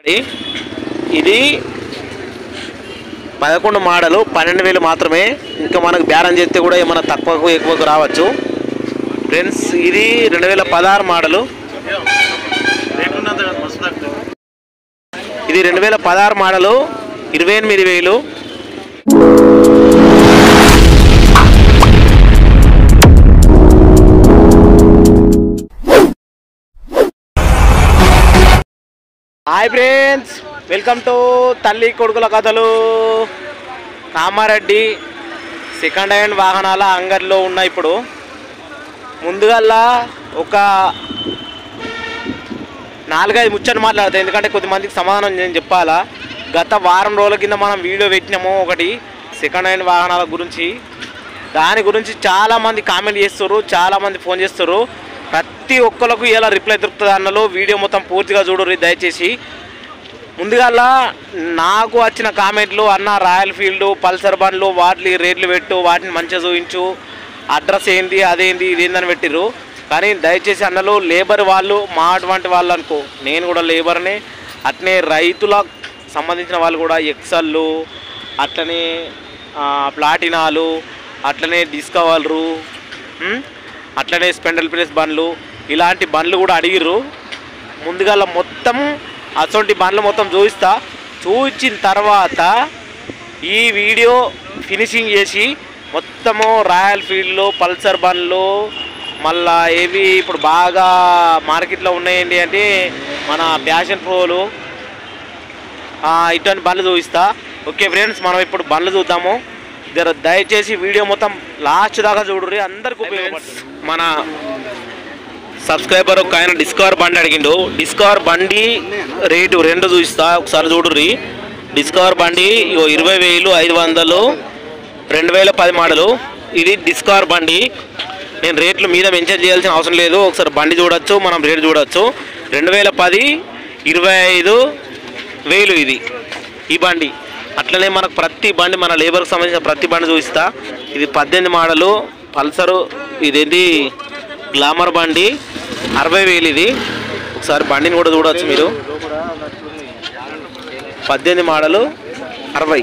ఇది పదకొండు మోడలు పన్నెండు వేలు మాత్రమే ఇంకా మనకు బేరం చేస్తే కూడా ఏమైనా తక్కువకు ఎక్కువకు రావచ్చు ఫ్రెండ్స్ ఇది రెండు వేల పదహారు మోడలు ఇది రెండు వేల పదహారు మోడలు ఇరవై ఎనిమిది వేలు హాయ్ ఫ్రెండ్స్ వెల్కమ్ టు తల్లి కొడుకుల కథలు కామారెడ్డి సెకండ్ హ్యాండ్ వాహనాల అంగడిలో ఉన్న ఇప్పుడు ముందుగల్లా ఒక నాలుగైదు ముచ్చట్లు మాట్లాడతాయి ఎందుకంటే కొద్దిమందికి సమాధానం నేను చెప్పాలా గత వారం రోజుల కింద మనం వీడియో పెట్టినాము ఒకటి సెకండ్ హ్యాండ్ వాహనాల గురించి దాని గురించి చాలామంది కామెంట్ చేస్తారు చాలామంది ఫోన్ చేస్తారు ప్రతి ఒక్కరికి ఇలా రిప్లై దొరుకుతుంది అన్నలో వీడియో మొత్తం పూర్తిగా చూడరు దయచేసి ముందుగల్లా నాకు వచ్చిన కామెంట్లు అన్న రాయల్ ఫీల్డ్ పల్సర్ బండ్లు వాటి రేట్లు పెట్టు వాటిని మంచిగా చూపించు అడ్రస్ ఏంటి అదేంటి ఇదేందని పెట్టిర్రు కానీ దయచేసి అన్నలు లేబర్ వాళ్ళు మా అటువంటి వాళ్ళు అనుకో నేను కూడా లేబర్ని అట్నే రైతులకు సంబంధించిన వాళ్ళు కూడా ఎక్సల్లు అట్లనే ఆ, ప్లాటినాలు అట్లనే డిస్కవర్లు ఉమ్, అట్లనే స్పెండల్ ప్రెస్ బండ్లు ఇలాంటి బండ్లు కూడా అడిగిర్రు ముందుగా మొత్తం అటువంటి బండ్లు మొత్తం చూపిస్తా చూపించిన తర్వాత ఈ వీడియో ఫినిషింగ్ చేసి మొత్తము రాయల్ ఫీల్డ్లు పల్సర్ బండ్లు మళ్ళా ఏవి ఇప్పుడు బాగా మార్కెట్లో ఉన్నాయండి అంటే మన ప్యాషన్ ప్రోలు ఆ, ఇటువంటి బండ్లు చూపిస్తా ఓకే ఫ్రెండ్స్ మనం ఇప్పుడు బండ్లు చూద్దాము జర దయచేసి వీడియో మొత్తం లాస్ట్ దాకా చూడుర్రి అందరికి ఉపయోగపడుతుంది మన సబ్స్క్రైబర్ ఒక ఆయన డిస్కవర్ బండి అడిగిండు డిస్కవర్ బండి రేటు రెండు చూపిస్తా ఒకసారి చూడుర్రి డిస్కవర్ బండి ఇగో ఇరవై వేలు ఐదు వందలు రెండు వేల పది మోడలు ఇది డిస్కవర్ బండి నేను రేట్లు మీద మెన్షన్ చేయాల్సిన అవసరం లేదు ఒకసారి బండి చూడొచ్చు మనం రేటు చూడొచ్చు రెండు వేల పది ఇరవై ఐదు వేలు ఇది ఈ బండి అట్లనే మనకు ప్రతి బండి మన లేబర్కి సంబంధించిన ప్రతి బండి చూపిస్తా ఇది పద్దెనిమిది మోడలు పల్సరు ఇదేంటి గ్లామర్ బండి అరవై వేలు ఇది ఒకసారి బండిని కూడా చూడవచ్చు మీరు పద్దెనిమిది మోడలు అరవై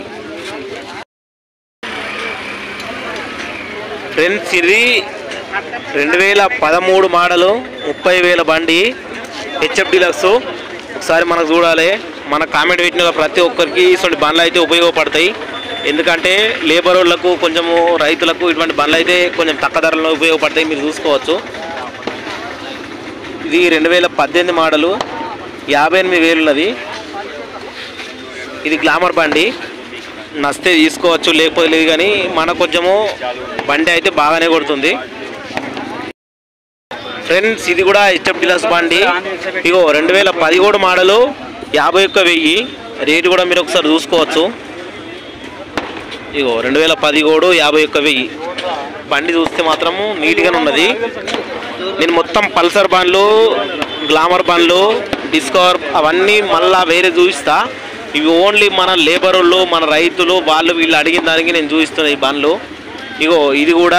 ఫ్రెండ్స్ ఇది రెండు వేల పదమూడు మోడలు ముప్పై వేల బండి హెచ్ఎఫ్ డీలక్స్ ఒకసారి మనకు చూడాలి మన కామెంట్ పెట్టిన ప్రతి ఒక్కరికి ఇటువంటి బండ్లు అయితే ఉపయోగపడతాయి ఎందుకంటే లేబర్ వాళ్ళకు కొంచెము రైతులకు ఇటువంటి బండ్లు అయితే కొంచెం తక్కువ ధరలో ఉపయోగపడతాయి మీరు చూసుకోవచ్చు ఇది రెండు వేల పద్దెనిమిది మోడలు యాభై ఎనిమిది వేలు ఉన్నది ఇది గ్లామర్ బండి నస్తే తీసుకోవచ్చు లేకపోతే లేదు కానీ మనకు కొంచెము బండి అయితే బాగానే కొడుతుంది ఫ్రెండ్స్ ఇది కూడా హెచ్ఎఫ్ డీలర్స్ బండి ఇగో రెండు వేల పదిహేడు మోడలు యాభై ఒక్క వెయ్యి రేటు కూడా మీరు ఒకసారి చూసుకోవచ్చు ఇగో రెండు వేల పదిహేడు యాభై ఒక్క వెయ్యి బండి చూస్తే మాత్రము నీట్గానే ఉన్నది నేను మొత్తం పల్సర్ బండ్లు గ్లామర్ బండ్లు డిస్కవర్ అవన్నీ మళ్ళా వేరే చూపిస్తా ఇవి ఓన్లీ మన లేబర్ వాళ్ళు మన రైతులు వాళ్ళు వీళ్ళు అడిగిన దానికి నేను చూపిస్తున్నా ఈ బండ్లు ఇగో ఇది కూడా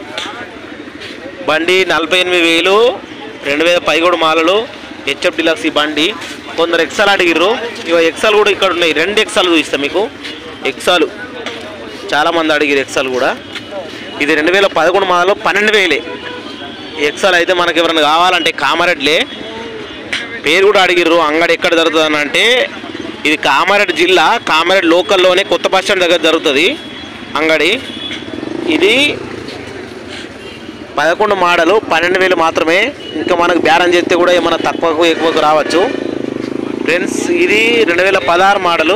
బండి నలభై ఎనిమిది వేలు రెండు వేల పదిహేడు మాలలు హెచ్ఎఫ్ డిలక్స్ ఈ బండి కొందరు ఎక్సల్ అడిగిర్రు ఇగో ఎక్సల్ కూడా ఇక్కడ ఉన్నాయి రెండు ఎక్సల్ చూపిస్తా మీకు ఎక్సల్ చాలామంది అడిగిరు ఎక్సల్ కూడా ఇది రెండు వేల పదకొండు మాలలో పన్నెండు వేలే ఎక్సల్ అయితే మనకి ఎవరైనా కావాలంటే కామారెడ్డిలే పేరు కూడా అడిగిర్రు అంగడి ఎక్కడ జరుగుతుంది అని అంటే ఇది కామారెడ్డి జిల్లా కామారెడ్డి లోకల్లోనే కొత్త బస్ స్టాండ్ దగ్గర జరుగుతుంది అంగడి ఇది పదకొండు మోడలు పన్నెండు వేలు మాత్రమే ఇంకా మనకు బేరం చేస్తే కూడా ఏమైనా తక్కువకు ఎక్కువకు రావచ్చు ఫ్రెండ్స్ ఇది రెండు వేల పదహారు మోడలు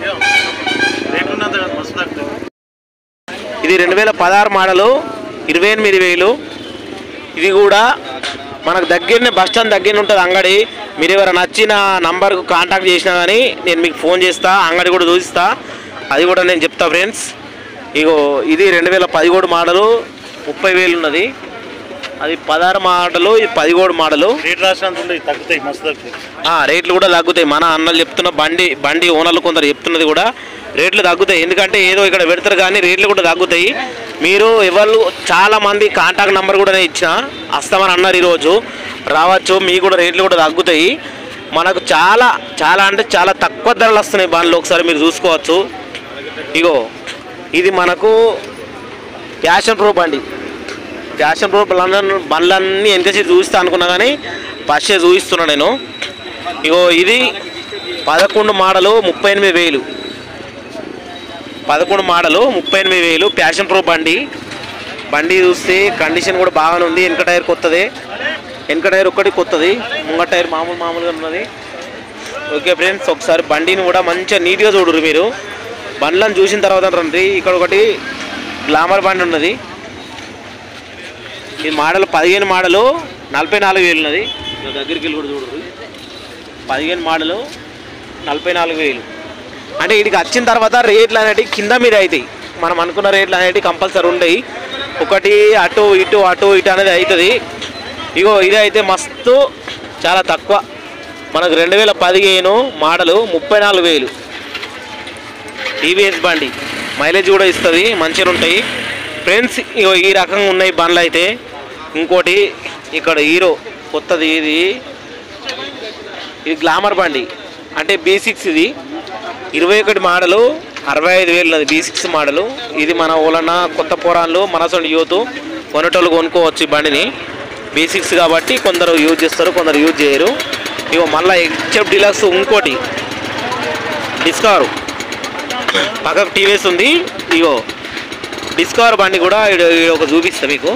ఇది రెండు వేల పదహారు మోడలు ఇరవై ఎనిమిది వేలు ఇది కూడా మనకు దగ్గరనే బస్ స్టాండ్ దగ్గర ఉంటుంది అంగడి మీరు ఎవరైనా నచ్చిన నంబర్కు కాంటాక్ట్ చేసినా కానీ నేను మీకు ఫోన్ చేస్తా అంగడి కూడా చూపిస్తా అది కూడా నేను చెప్తా ఫ్రెండ్స్ ఇగో ఇది రెండు వేల పదిహేడు మోడలు ముప్పై వేలు ఉన్నది అది పదహారు మోడలు ఇది పదిహేడు మోడలు రేట్ రాసినంత ఉండే తగ్గుతాయి మస్తు తగ్గుతాయి ఆ, రేట్లు కూడా తగ్గుతాయి మన అన్నలు చెప్తున్న బండి బండి ఓనర్లు కొందరు చెప్తున్నది కూడా రేట్లు తగ్గుతాయి ఎందుకంటే ఏదో ఇక్కడ పెడతారు కానీ రేట్లు కూడా తగ్గుతాయి మీరు ఎవరు చాలా మంది కాంటాక్ట్ నెంబర్ కూడా నేను ఇచ్చిన వస్తామని అన్నారు ఈరోజు రావచ్చు మీకు కూడా రేట్లు కూడా తగ్గుతాయి మనకు చాలా చాలా అంటే చాలా తక్కువ ధరలు వస్తున్నాయి బండ్లు ఒకసారి మీరు చూసుకోవచ్చు ఇగో ఇది మనకు ప్యాషన్ ప్రో బండి ప్యాషన్ ప్రో బండ్లను బండ్లన్నీ ఎంతసేపు చూపిస్తా అనుకున్నా కానీ ఫస్ట్ చూపిస్తున్నా నేను ఇగో ఇది పదకొండు మోడలు ముప్పై ఎనిమిది వేలు పదకొండు మోడలు ముప్పై ఎనిమిది వేలు ప్యాషన్ ప్రో బండి బండి చూస్తే కండిషన్ కూడా బాగానే ఉంది వెనక టైర్ కొత్తది వెనక టైర్ ఒక్కటి కొత్తది ముంగ టైర్ మామూలు మామూలుగా ఉన్నది ఓకే ఫ్రెండ్స్ ఒకసారి బండిని కూడా మంచిగా నీట్గా చూడరు మీరు బండ్లను చూసిన తర్వాత రండి ఇక్కడ ఒకటి గ్లామర్ బండి ఉన్నది ఈ మోడల్ పదిహేను మోడలు నలభై నాలుగు వేలు ఉన్నది ఇక దగ్గరికి వెళ్ళి కూడా చూడరు పదిహేను మోడలు నలభై నాలుగు వేలు అంటే వీటికి వచ్చిన తర్వాత రేట్లు అనేటివి కింద మీద అవుతాయి మనం అనుకున్న రేట్లు అనేటివి కంపల్సరీ ఉండయి ఒకటి అటు ఇటు అటు ఇటు అనేది అవుతుంది ఇగో ఇది అయితే మస్తు చాలా తక్కువ మనకు రెండు వేల పదిహేను మోడలు ముప్పై నాలుగు వేలు టీవీఎస్ బండి మైలేజ్ కూడా ఇస్తుంది మంచిగా ఉంటాయి ఫ్రెండ్స్ ఇగో ఈ రకంగా ఉన్నాయి బండ్లు అయితే ఇంకోటి ఇక్కడ హీరో కొత్తది ఇది ఇది గ్లామర్ బండి అంటే బీ సిక్స్ ఇది ఇరవై ఒకటి మోడలు అరవై ఐదు వేలు అది బీ సిక్స్ మోడలు ఇది మన ఓలన్న కొత్త పోరాన్లు మనసండి యూత్ కొనేటోళ్ళు కొనుక్కోవచ్చు ఈ బండిని బీ సిక్స్ కాబట్టి కొందరు యూజ్ చేస్తారు కొందరు యూజ్ చేయరు ఇగో మళ్ళీ హెచ్ఎఫ్ డిలక్స్ ఇంకోటి డిస్కవర్ పక్కకు టీవీఎస్ ఉంది ఇగో డిస్కవర్ బండి కూడా ఈడ ఈడ ఒక చూపిస్తా మీకు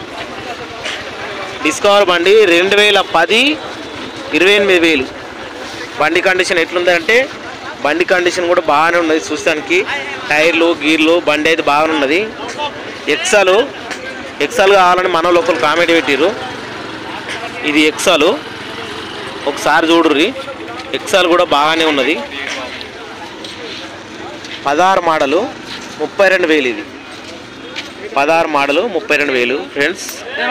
డిస్కవర్ బండి రెండు వేల పది ఇరవై ఎనిమిది వేలు బండి కండిషన్ ఎట్లుందంటే బండి కండిషన్ కూడా బాగానే ఉన్నది చూస్తానికి టైర్లు గీర్లు బండి అయితే బాగానే ఉన్నది ఎక్సాలు ఎక్సాలు కావాలని మన లోపల కామెంట్ పెట్టిర్రు ఇది ఎక్సాలు ఒకసారి చూడుర్రి ఎక్సాల్ కూడా బాగానే ఉన్నది పదహారు మోడలు ముప్పై రెండు వేలు ఇది పదహారు మోడలు ముప్పై రెండు వేలు ఫ్రెండ్స్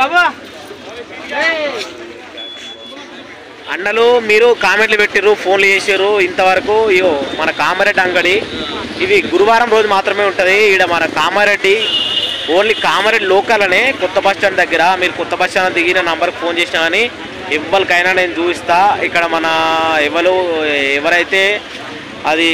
అన్నలు మీరు కామెంట్లు పెట్టిర్రు ఫోన్లు చేసారు ఇంతవరకు ఇయో మన కామారెడ్డి అంగడి ఇది గురువారం రోజు మాత్రమే ఉంటుంది ఈడ మన కామారెడ్డి ఓన్లీ కామారెడ్డి లోకల్ అనే కొత్త బస్ స్టాండ్ దగ్గర మీరు కొత్త బస్ స్టాండ్ దిగిన నంబర్కి ఫోన్ చేసినా కానీ ఎవరికైనా నేను చూపిస్తా ఇక్కడ మన ఎవరు ఎవరైతే అది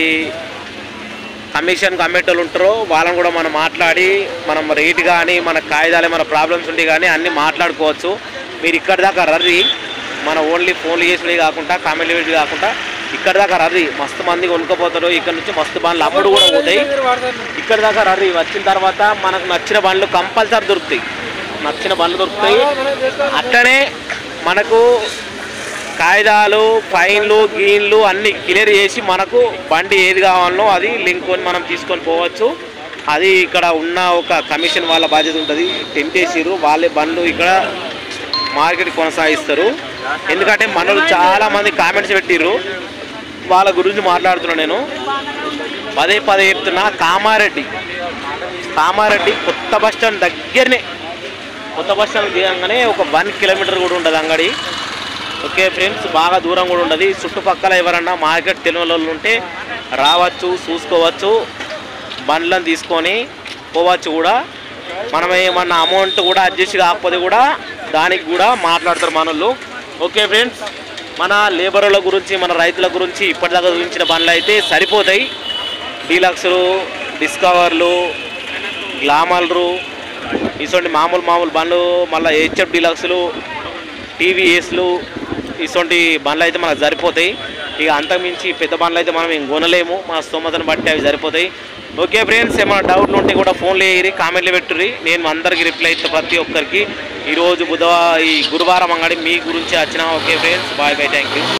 కమిషన్ కమిటీలు ఉంటారో వాళ్ళని కూడా మనం మాట్లాడి మనం రేట్ కానీ మన కాయిదాలు మన ప్రాబ్లమ్స్ ఉంటే కానీ అన్నీ మాట్లాడుకోవచ్చు మీరు ఇక్కడ దాకా రర్రి మన ఓన్లీ ఫోన్లు చేసినవి కాకుండా కామెంట్లు పెట్టి కాకుండా ఇక్కడ దాకా రర్రి మస్తు మంది కొనుక్కపోతారు ఇక్కడ నుంచి మస్తు బండ్లు అప్పుడు కూడా పోతాయి ఇక్కడ దాకా రర్రి వచ్చిన తర్వాత మనకు నచ్చిన బండ్లు కంపల్సరీ దొరుకుతాయి నచ్చిన బండ్లు దొరుకుతాయి అట్లనే మనకు కాగితాలు ఫైన్లు గీన్లు అన్ని క్లియర్ చేసి మనకు బండి ఏది కావాలనో అది లింక్ కొని మనం తీసుకొని పోవచ్చు అది ఇక్కడ ఉన్న ఒక కమిషన్ వాళ్ళ బాధ్యత ఉంటుంది టెంట్ వేసిర్రు వాళ్ళే బండ్లు ఇక్కడ మార్కెట్ కొనసాగిస్తారు ఎందుకంటే మనలు చాలా మంది కామెంట్స్ పెట్టిర్రు వాళ్ళ గురించి మాట్లాడుతున్నా నేను పదే పదే చెప్తున్నా కామారెడ్డి కామారెడ్డి కొత్త బస్ స్టాండ్ దగ్గరనే కొత్త బస్ స్టాండ్ దిగంగానే ఒక వన్ కిలోమీటర్ కూడా ఉండదు అంగడి ఓకే ఫ్రెండ్స్ బాగా దూరం కూడా ఉండదు చుట్టుపక్కల ఎవరన్నా మార్కెట్ తెలియని వాళ్ళు ఉంటే రావచ్చు చూసుకోవచ్చు బండ్లను తీసుకొని పోవచ్చు కూడా మనం ఏమన్నా అమౌంట్ కూడా అడ్జస్ట్ కాకపోతే కూడా దానికి కూడా మాట్లాడతారు మనోళ్ళు ఓకే ఫ్రెండ్స్ మన లేబరుల గురించి మన రైతుల గురించి ఇప్పటిదాకా చూపించిన బండ్లు అయితే సరిపోతాయి డీలక్స్లు డిస్కవర్లు గ్లామర్లు ఇటువంటి మామూలు మామూలు బండ్లు మళ్ళీ హెచ్ఎఫ్ డీలక్స్లు టీవీఎస్లు ఇటువంటి బండ్లు అయితే మనకు సరిపోతాయి ఇక అంతకుమించి పెద్ద బండ్లు అయితే మనం ఏం కొనలేము మన స్తోమతను బట్టి అవి సరిపోతాయి ఓకే ఫ్రెండ్స్ ఏమైనా డౌట్లు ఉంటే కూడా ఫోన్లు వేయరి కామెంట్లు పెట్టుర్రి నేను అందరికి రిప్లై ఇస్తాను ప్రతి ఒక్కరికి ఈరోజు బుధవారం ఈ గురువారం అంగడి మీ గురించి వచ్చిన okay friends bye bye thank you